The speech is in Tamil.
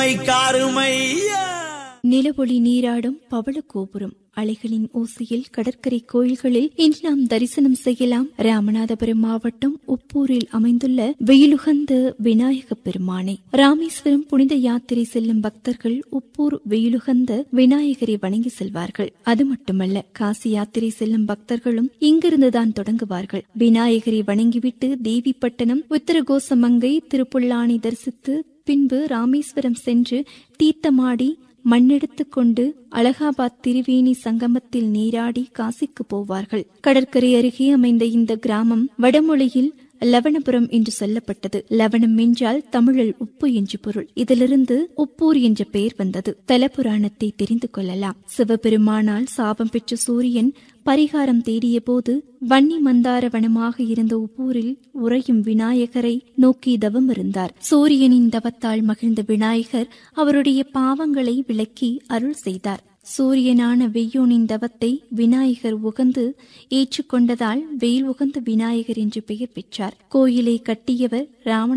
காருமையா நிலவொளி நீராடும் பவள கோபுரம் அலைகளின் ஓசையில் கடற்கரை கோயில்களில் இன்று நாம் தரிசனம் செய்யலாம் ராமநாதபுரம் மாவட்டம் உப்பூரில் அமைந்துள்ள வெயிலுகந்த விநாயக பெருமானை ராமேஸ்வரம் புனித யாத்திரை செல்லும் பக்தர்கள் உப்பூர் வெயிலுகந்த விநாயகரை வணங்கி செல்வார்கள் அது மட்டுமல்ல காசி யாத்திரை செல்லும் பக்தர்களும் இங்கிருந்துதான் தொடங்குவார்கள் விநாயகரை வணங்கிவிட்டு தேவிப்பட்டணம் உத்தரகோசமங்கை திருப்புல்லானி தரிசித்து பின்பு ராமேஸ்வரம் சென்று தீர்த்தமாடி மண்ணெடுத்துக் கொண்டு அலகாபாத் திரிவேணி சங்கமத்தில் நீராடி காசிக்கு போவார்கள் கடற்கரை அருகே அமைந்த இந்த கிராமம் வடமொழியில் லவணபுரம் என்று சொல்லப்பட்டது லவணம் என்றால் தமிழில் உப்பு என்று பொருள் இதிலிருந்து உப்பூர் என்ற பெயர் வந்தது தலபுராணத்தை தெரிந்து கொள்ளலாம் சிவபெருமானால் சாபம் பெற்ற சூரியன் பரிகாரம் தேடிய போது வன்னி மந்தார வனமாக இருந்த உப்பூரில் உறையும் விநாயகரை நோக்கி தவம் இருந்தார் சூரியனின் தவத்தால் மகிழ்ந்த விநாயகர் அவருடைய பாவங்களை விளக்கி அருள் செய்தார் சூரியனான வெய்யோனின் தவத்தை விநாயகர் உகந்து ஏற்றுக்கொண்டதால் வெயில் உகந்த விநாயகர் என்று பெயர் பெற்றார் கோயிலை கட்டியவர் ராம